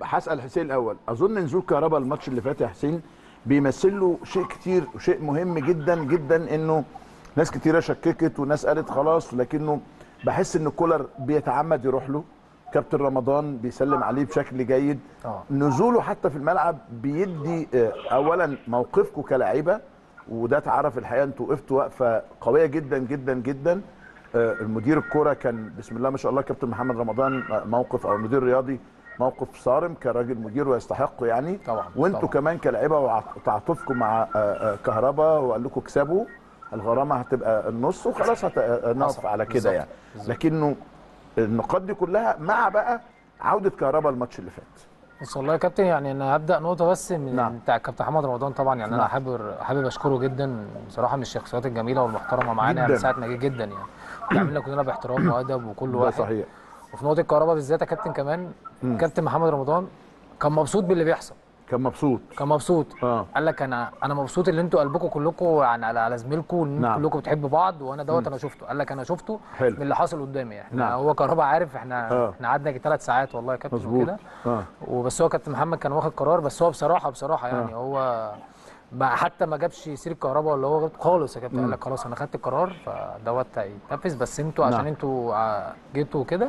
هسال حسين الاول اظن نزول كهربا الماتش اللي فات يا حسين بيمثل له شيء كتير وشيء مهم جدا جدا انه ناس كتيره شككت وناس قالت خلاص لكنه بحس ان كولر بيتعمد يروح له كابتن رمضان بيسلم عليه بشكل جيد طبعا. نزوله حتى في الملعب بيدي آه، اولا موقفكم كلاعيبه وده اتعرف الحقيقه انتوا وقفتوا وقفه قويه جدا جدا جدا آه، المدير الكوره كان بسم الله ما شاء الله كابتن محمد رمضان آه، موقف او المدير الرياضي موقف صارم كراجل مدير ويستحق يعني طبعاً، وانتوا طبعاً. كمان كلاعيبه وع- وتعاطفكم مع آه، آه، كهربا وقال لكم اكسبوا الغرامه هتبقى النص وخلاص هنقف حصل. على كده بالظبط. يعني بالظبط. لكنه النقاط دي كلها مع بقى عوده كهربا الماتش اللي فات بص والله يا كابتن يعني انا هبدا نقطه بس من نعم. بتاع كابتن محمد رمضان طبعا يعني انا نعم. حابب حابب اشكره جدا بصراحه من الشخصيات الجميله والمحترمه معانا يعني جداً. من ساعه ما جه جدا يعني بيعاملنا كلنا باحترام وادب وكل ده واحد صحيح وفي نقطه الكهرباء بالذات يا كابتن كمان كابتن محمد رمضان كان مبسوط باللي بيحصل كان مبسوط كان مبسوط اه قال لك انا انا مبسوط ان انتوا قلبكم كلكم يعني على على زميلكم ان انتوا نعم. كلكم بتحبوا بعض وانا دوت انا شفته قال لك انا شفته حلو. من اللي حاصل قدامي احنا نعم. هو كهربا عارف احنا آه. احنا قعدنا ثلاث ساعات والله يا كابتن مظبوط وكده اه وبس هو كابتن محمد كان واخد قرار بس هو بصراحه بصراحه يعني آه. هو ما حتى ما جابش سير الكهرباء ولا هو غلط خالص يا كابتن قال لك خلاص انا خدت القرار فدوت هيتنفذ بس انتوا عشان نعم. انتوا ع- جيتوا كده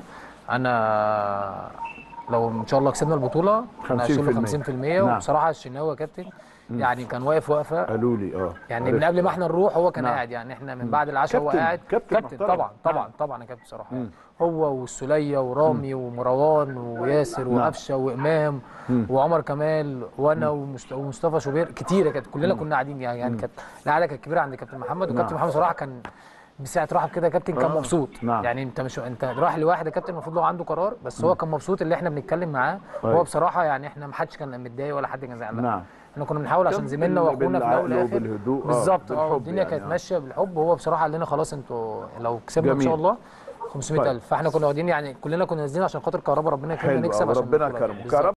انا لو ان شاء الله كسبنا البطوله انا هشيل له 50%. 50% نعم. وبصراحه الشناوي يا كابتن يعني كان واقف وقفه قالوا لي اه يعني عرفت. من قبل ما احنا نروح هو كان نعم. قاعد يعني احنا من بعد العشاء هو كابتن- قاعد كابتن محترم. طبعا طبعا نعم. طبعا يا كابتن بصراحه مم. يعني. هو والسليه ورامي ومروان وياسر نعم. وقفشه وامام مم. وعمر كمال وانا ومست- ومصطفى شوبير كتير كانت كلنا كنا قاعدين يعني, يعني كانت القعده كانت كبيره عند كابتن محمد وكابتن نعم. محمد صراحه كان بساعه راحه كده يا كابتن كان آه. مبسوط نعم. يعني انت مش انت رايح لواحد يا كابتن المفروض لو عنده قرار بس هو كان مبسوط اللي احنا بنتكلم معاه أيوة. هو بصراحه يعني احنا ما حدش كان متضايق ولا حد كان زعلان نعم احنا كنا بنحاول عشان كان زميلنا بال- واخونا في الاول بالعقل والاخر وبالهدوء، آه، بالظبط اه بالحب الدنيا يعني، كانت آه. ماشيه بالحب وهو بصراحه قال لنا خلاص انتوا لو كسبنا ان جميل. شاء الله 500000 فاحنا كنا واخدين يعني كلنا كنا نازلين عشان خاطر كهربا ربنا يكرمنا حلو نكسب أوي، عشان ربنا البطولة. كرمه بالظبط. كهربا